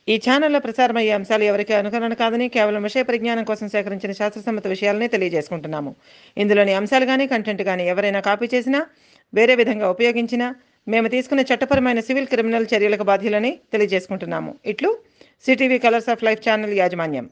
ఈ ఛానల్లో ప్రసారమయ్యే అంశాలు ఎవరికి అనుకరణ కాదని కేవలం విషయ పరిజ్ఞానం కోసం సేకరించిన శాస్త్రసమ్మత విషయాలనే తెలియజేసుకుంటున్నాము ఇందులోని అంశాలు కానీ కంటెంట్ కానీ ఎవరైనా కాపీ చేసినా వేరే విధంగా ఉపయోగించినా మేము తీసుకునే చట్టపరమైన సివిల్ క్రిమినల్ చర్యలకు బాధ్యులని తెలియజేసుకుంటున్నాము ఇట్లు CTV colours of life channel యాజమాన్యం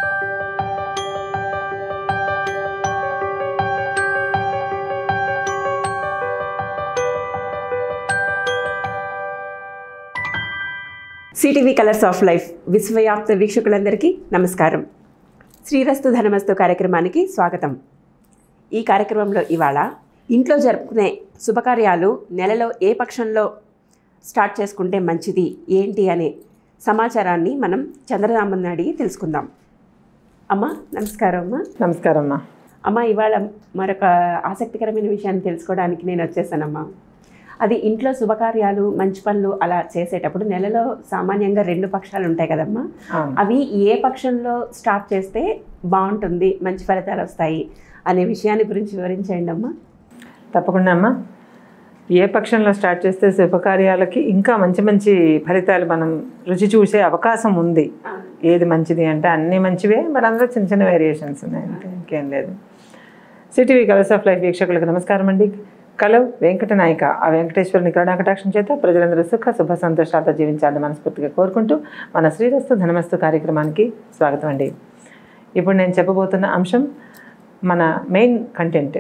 సిటీవీ కలర్స్ ఆఫ్ లైఫ్ విశ్వవ్యాప్త వీక్షకులందరికీ నమస్కారం శ్రీరస్తు ధనమస్తు కార్యక్రమానికి స్వాగతం ఈ కార్యక్రమంలో ఇవాళ ఇంట్లో జరుపుకునే శుభకార్యాలు నెలలో ఏ పక్షంలో స్టార్ట్ చేసుకుంటే మంచిది ఏంటి అనే సమాచారాన్ని మనం చంద్రరామన్ అడిగి తెలుసుకుందాం అమ్మ నమస్కారం అమ్మ నమస్కారం అమ్మా అమ్మ ఇవాళ మరొక ఆసక్తికరమైన విషయాన్ని తెలుసుకోవడానికి నేను వచ్చేసానమ్మా అది ఇంట్లో శుభకార్యాలు మంచి పనులు అలా చేసేటప్పుడు నెలలో సామాన్యంగా రెండు పక్షాలు ఉంటాయి కదమ్మా అవి ఏ పక్షంలో స్టార్ట్ చేస్తే బాగుంటుంది మంచి ఫలితాలు వస్తాయి అనే విషయాన్ని గురించి వివరించండి అమ్మా తప్పకుండా అమ్మా ఏ పక్షంలో స్టార్ట్ చేస్తే శుభకార్యాలకి ఇంకా మంచి మంచి ఫలితాలు మనం రుచి చూసే అవకాశం ఉంది ఏది మంచిది అంటే అన్నీ మంచివే మరి అందులో చిన్న చిన్న వేరియేషన్స్ ఉన్నాయి అంతే ఇంకేం లేదు సిటీవీ కలర్స్ ఆఫ్ లైఫ్ వీక్షకులకు నమస్కారం అండి కలవ్ వెంకట నాయక ఆ వెంకటేశ్వరుని కరుణాకటాక్షం చేత ప్రజలందరూ సుఖ శుభ సంతోషాలతో జీవించాలని మనస్ఫూర్తిగా కోరుకుంటూ మన శ్రీరస్తు ధనమస్తు కార్యక్రమానికి స్వాగతం అండి ఇప్పుడు నేను చెప్పబోతున్న అంశం మన మెయిన్ కంటెంట్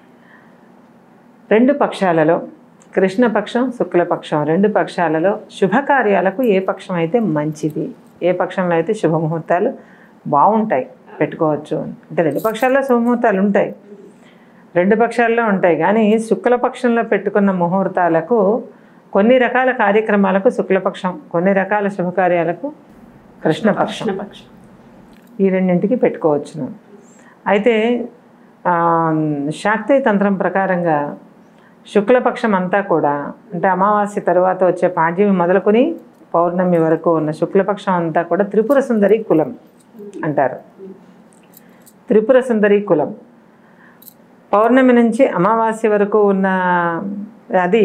రెండు పక్షాలలో కృష్ణపక్షం శుక్లపక్షం రెండు పక్షాలలో శుభకార్యాలకు ఏ పక్షం అయితే మంచిది ఏ పక్షంలో అయితే శుభముహూర్తాలు బాగుంటాయి పెట్టుకోవచ్చు అంటే రెండు పక్షాల్లో శుభముహూర్తాలు ఉంటాయి రెండు పక్షాల్లో ఉంటాయి కానీ శుక్లపక్షంలో పెట్టుకున్న ముహూర్తాలకు కొన్ని రకాల కార్యక్రమాలకు శుక్లపక్షం కొన్ని రకాల శుభకార్యాలకు కృష్ణపక్షం కృష్ణపక్షం ఈ రెండింటికి పెట్టుకోవచ్చును అయితే ఆ, శాక్తీయ తంత్రం ప్రకారంగా శుక్లపక్షం అంతా కూడా అంటే అమావాస్య తర్వాత వచ్చే పాడ్యమి మొదలుకొని పౌర్ణమి వరకు ఉన్న శుక్లపక్షం అంతా కూడా త్రిపుర సుందరి కులం అంటారు త్రిపుర సుందరి కులం పౌర్ణమి నుంచి అమావాస్య వరకు ఉన్న అది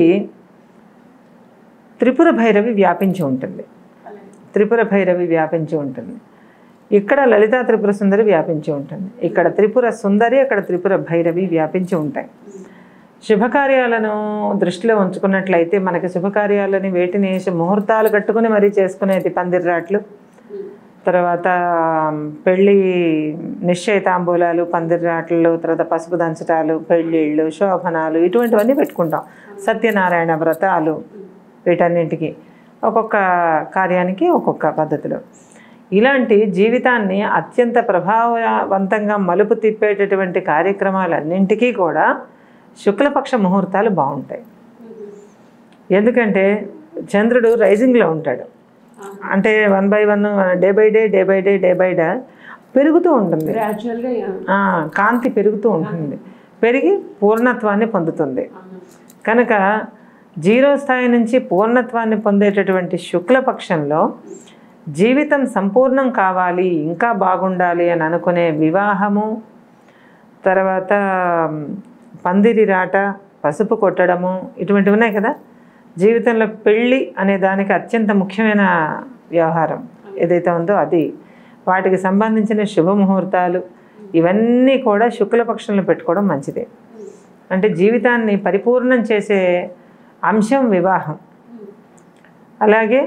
త్రిపుర భైరవి వ్యాపించి ఉంటుంది త్రిపుర భైరవి వ్యాపించి ఉంటుంది ఇక్కడ లలితా త్రిపుర సుందరి వ్యాపించి ఉంటుంది ఇక్కడ త్రిపుర సుందరి అక్కడ త్రిపుర భైరవి వ్యాపించి ఉంటాయి శుభకార్యాలను దృష్టిలో ఉంచుకున్నట్లయితే మనకి శుభకార్యాలని వేటిని ముహూర్తాలు కట్టుకుని మరీ చేసుకునేది పందిర్రాట్లు తర్వాత పెళ్ళి నిశ్చయ తాంబూలాలు పందిర్రాట్లు తర్వాత పసుపు దంచటాలు పెళ్ళిళ్ళు శోభనాలు ఇటువంటివన్నీ పెట్టుకుంటాం సత్యనారాయణ వ్రతాలు వీటన్నింటికి ఒక్కొక్క కార్యానికి ఒక్కొక్క పద్ధతిలో ఇలాంటి జీవితాన్ని అత్యంత ప్రభావవంతంగా మలుపు తిప్పేటటువంటి కార్యక్రమాలన్నింటికీ కూడా శుక్లపక్ష ముహూర్తాలు బాగుంటాయి ఎందుకంటే చంద్రుడు రైజింగ్లో ఉంటాడు అంటే one by one day by day day by day day by day పెరుగుతూ ఉంటుంది గ్రాడ్యువల్గా ఆ, కాంతి పెరుగుతూ ఉంటుంది పెరిగి పూర్ణత్వాన్ని పొందుతుంది కనుక జీరో స్థాయి నుంచి పూర్ణత్వాన్ని పొందేటటువంటి శుక్లపక్షంలో జీవితం సంపూర్ణం కావాలి ఇంకా బాగుండాలి అని అనుకునే వివాహము తర్వాత మ్, పందిరి రాట పసుపు కొట్టడము ఇటువంటివి ఉన్నాయి కదా జీవితంలో పెళ్ళి అనే దానికి అత్యంత ముఖ్యమైన వ్యవహారం ఏదైతే ఉందో అది వాటికి సంబంధించిన శుభముహూర్తాలు ఇవన్నీ కూడా శుక్లపక్షంలో పెట్టుకోవడం మంచిదే అంటే జీవితాన్ని పరిపూర్ణం చేసే అంశం వివాహం అలాగే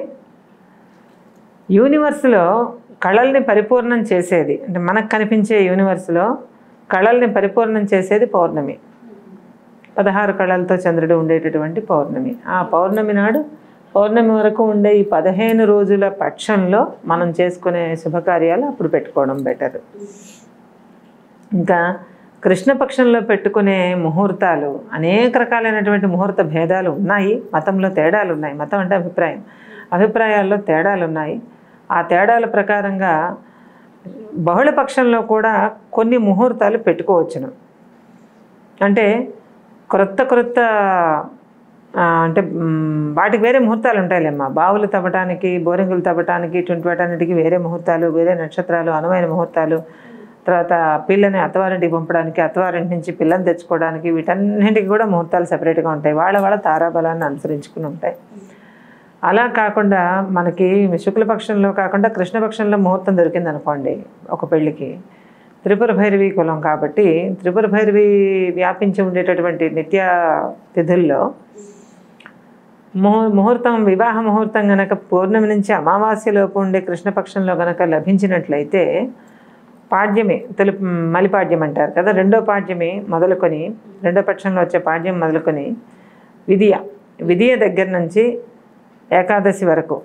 యూనివర్స్లో కళల్ని పరిపూర్ణం చేసేది అంటే మనకు కనిపించే యూనివర్స్లో కళల్ని పరిపూర్ణం చేసేది పౌర్ణమి పదహారు కళలతో చంద్రుడు ఉండేటటువంటి పౌర్ణమి ఆ పౌర్ణమి నాడు పౌర్ణమి వరకు ఉండే ఈ పదిహేను రోజుల పక్షంలో మనం చేసుకునే శుభకార్యాలు అప్పుడు పెట్టుకోవడం బెటర్ ఇంకా కృష్ణపక్షంలో పెట్టుకునే ముహూర్తాలు అనేక రకాలైనటువంటి ముహూర్త భేదాలు ఉన్నాయి మతంలో తేడాలు ఉన్నాయి మతం అంటే అభిప్రాయం అభిప్రాయాల్లో తేడాలు ఉన్నాయి ఆ తేడాల ప్రకారంగా బహుళ పక్షంలో కూడా కొన్ని ముహూర్తాలు పెట్టుకోవచ్చును అంటే క్రొత్త క్రొత్త ఆ, అంటే మ్, వాటికి వేరే ముహూర్తాలు ఉంటాయిలేమ్మా బావులు తవ్వటానికి బోరింగులు తవ్వటానికి ఇటువంటి వాటన్నిటికి వేరే ముహూర్తాలు వేరే నక్షత్రాలు అనువైన ముహూర్తాలు తర్వాత పిల్లని అత్తవారింటికి పంపడానికి అత్తవారింటి నుంచి పిల్లని తెచ్చుకోవడానికి వీటన్నింటికి కూడా ముహూర్తాలు సపరేట్గా ఉంటాయి వాళ్ళ వాళ్ళ తారాబలాన్ని అనుసరించుకుని ఉంటాయి అలా కాకుండా మనకి శుక్లపక్షంలో కాకుండా కృష్ణపక్షంలో ముహూర్తం దొరికింది అనుకోండి ఒక పెళ్ళికి త్రిపుర భైరవి కులం కాబట్టి త్రిపుర భైరవి వ్యాపించి ఉండేటటువంటి నిత్య తిథుల్లో ముహూ ముహూర్తం వివాహ ముహూర్తం గనక పౌర్ణమి నుంచి అమావాస్యలోపు ఉండే కృష్ణపక్షంలో గనక లభించినట్లయితే పాడ్యమి తొలి మలిపాడ్యం అంటారు కదా రెండో పాడ్యమి మొదలుకొని రెండో పక్షంలో వచ్చే పాడ్యం మొదలుకొని విధియ విధియ దగ్గర నుంచి ఏకాదశి వరకు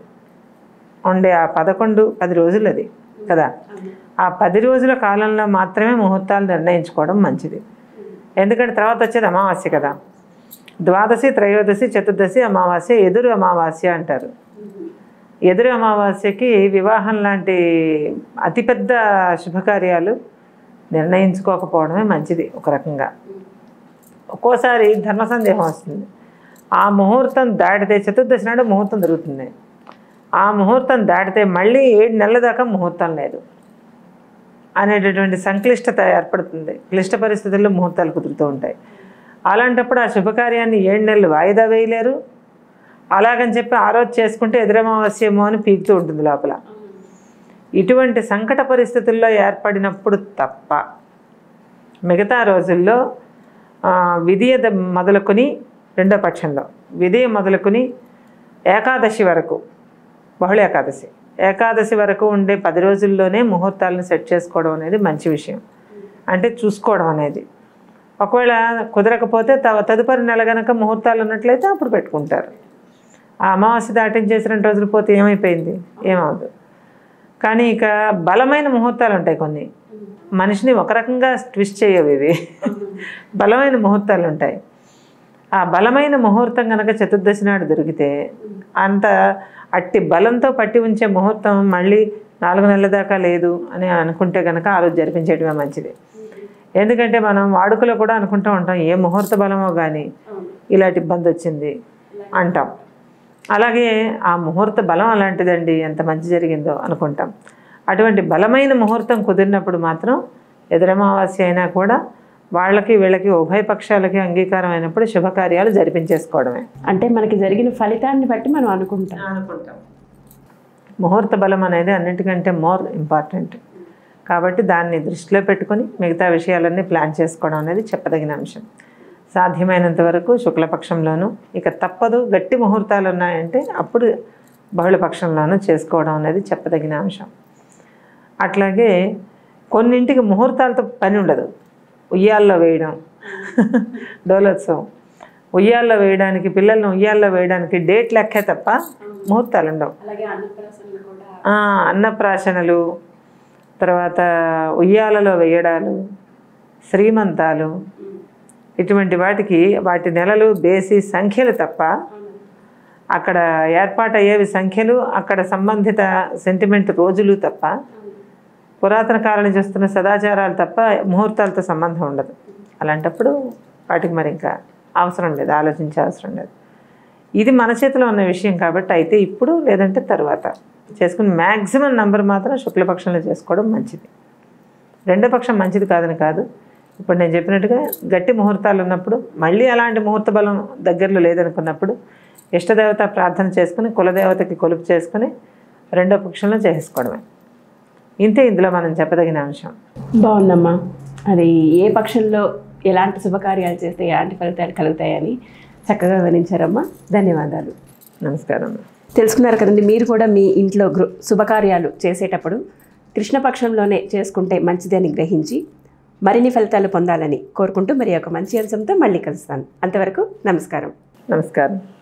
ఉండే ఆ పదకొండు పది రోజులు అది కదా ఆ పది రోజుల కాలంలో మాత్రమే ముహూర్తాలు నిర్ణయించుకోవడం మంచిది ఎందుకంటే తర్వాత వచ్చేది అమావాస్య కదా ద్వాదశి త్రయోదశి చతుర్దశి అమావాస్య ఎదురు అమావాస్య అంటారు ఎదురు అమావాస్యకి వివాహం లాంటి అతిపెద్ద శుభకార్యాలు నిర్ణయించుకోకపోవడమే మంచిది ఒక రకంగా ఒక్కోసారి ధర్మ సందేహం వస్తుంది ఆ ముహూర్తం దాటితే చతుర్దశి నాడు ముహూర్తం దొరుకుతుంది ఆ ముహూర్తం దాటితే మళ్ళీ ఏడు నెలల దాకా ముహూర్తం లేదు అనేటటువంటి సంక్లిష్టత ఏర్పడుతుంది క్లిష్ట పరిస్థితుల్లో ముహూర్తాలు కుదురుతూ ఉంటాయి అలాంటప్పుడు ఆ శుభకార్యాన్ని ఏడు నెలలు వాయిదా వేయలేరు అలాగని చెప్పి ఆ రోజు చేసుకుంటే ఎదురమావాస్యమో అని పీకుతూ ఉంటుంది లోపల ఇటువంటి సంకట పరిస్థితుల్లో ఏర్పడినప్పుడు తప్ప మిగతా రోజుల్లో ఆ, విధియ ద- మొదలుకొని రెండో పక్షంలో విధియ మొదలుకొని ఏకాదశి వరకు బహుళ ఏకాదశి ఏకాదశి వరకు ఉండే పది రోజుల్లోనే ముహూర్తాలను సెట్ చేసుకోవడం అనేది మంచి విషయం అంటే చూసుకోవడం అనేది ఒకవేళ కుదరకపోతే త- తదుపరి నెల గనక ముహూర్తాలు ఉన్నట్లయితే అప్పుడు పెట్టుకుంటారు ఆ అమావాస్య దాటించేసి రెండు రోజులు పోతే ఏమైపోయింది ఏమవదు కానీ ఇక బలమైన ముహూర్తాలు ఉంటాయి కొన్ని మనిషిని ఒక రకంగా ట్విస్ట్ చేయవు ఇవి బలమైన ముహూర్తాలు ఉంటాయి ఆ బలమైన ముహూర్తం కనుక చతుర్దశి నాడు దొరికితే అంత అట్టి బలంతో పట్టి ఉంచే ముహూర్తం మళ్ళీ నాలుగు నెలల దాకా లేదు అని అనుకుంటే కనుక ఆ రోజు జరిపించేయడమే మంచిది ఎందుకంటే మనం వాడుకలో కూడా అనుకుంటూ ఉంటాం ఏ ముహూర్త బలమో కానీ ఇలాంటి ఇబ్బంది వచ్చింది అంటాం అలాగే ఆ ముహూర్త బలం అలాంటిదండి ఎంత మంచి జరిగిందో అనుకుంటాం అటువంటి బలమైన ముహూర్తం కుదిరినప్పుడు మాత్రం ఎదురమావాస్య అయినా కూడా వాళ్ళకి వీళ్ళకి ఉభయ పక్షాలకి అంగీకారం అయినప్పుడు శుభకార్యాలు జరిపించేసుకోవడమే అంటే మనకి జరిగిన ఫలితాన్ని బట్టి మనం అనుకుంటాం అనుకుంటాం ముహూర్త బలం అనేది అన్నిటికంటే మోర్ ఇంపార్టెంట్ కాబట్టి దాన్ని దృష్టిలో పెట్టుకొని మిగతా విషయాలన్నీ ప్లాన్ చేసుకోవడం అనేది చెప్పదగిన అంశం సాధ్యమైనంత వరకు శుక్లపక్షంలోనూ ఇక తప్పదు గట్టి ముహూర్తాలు ఉన్నాయంటే అప్పుడు బహుళపక్షంలోనూ చేసుకోవడం అనేది చెప్పదగిన అంశం అట్లాగే కొన్నింటికి ముహూర్తాలతో పని ఉండదు ఉయ్యాల్లో వేయడం డోలోత్సవం ఉయ్యాల్లో వేయడానికి పిల్లల్ని ఉయ్యాల్లో వేయడానికి డేట్ లెక్కే తప్ప ముహూర్తాలు ఉండవు ఆ, అన్నప్రాశనలు తర్వాత ఉయ్యాలలో వేయడాలు శ్రీమంతాలు ఇటువంటి వాటికి వాటి నెలలు బేసి సంఖ్యలు తప్ప అక్కడ ఏర్పాటయ్యేవి సంఖ్యలు అక్కడ సంబంధిత సెంటిమెంట్ రోజులు తప్ప పురాతన కాలం నుంచి వస్తున్న సదాచారాలు తప్ప ముహూర్తాలతో సంబంధం ఉండదు అలాంటప్పుడు వాటికి మరి ఇంకా అవసరం లేదు ఆలోచించే అవసరం లేదు ఇది మన చేతిలో ఉన్న విషయం కాబట్టి అయితే ఇప్పుడు లేదంటే తర్వాత చేసుకుని మ్యాక్సిమం నంబర్ మాత్రం శుక్లపక్షంలో చేసుకోవడం మంచిది రెండో పక్షం మంచిది కాదని కాదు ఇప్పుడు నేను చెప్పినట్టుగా గట్టి ముహూర్తాలు ఉన్నప్పుడు మళ్ళీ అలాంటి ముహూర్త బలం దగ్గరలో లేదనుకున్నప్పుడు ఇష్టదేవత ప్రార్థన చేసుకుని కులదేవతకి కొలుపు చేసుకుని రెండో పక్షంలో చేసుకోవడమే ఇంతే ఇందులో మనం చెప్పదగిన అంశం బాగుందమ్మా అది ఏ పక్షంలో ఎలాంటి శుభకార్యాలు చేస్తే ఎలాంటి ఫలితాలు కలుగుతాయని చక్కగా వివరించారమ్మా ధన్యవాదాలు నమస్కారం తెలుసుకున్నారు కదండి మీరు కూడా మీ ఇంట్లో గృ శుభకార్యాలు చేసేటప్పుడు కృష్ణపక్షంలోనే చేసుకుంటే మంచిదని గ్రహించి మరిన్ని ఫలితాలు పొందాలని కోరుకుంటూ మరి ఒక మంచి అంశంతో మళ్ళీ కలుస్తాను అంతవరకు నమస్కారం నమస్కారం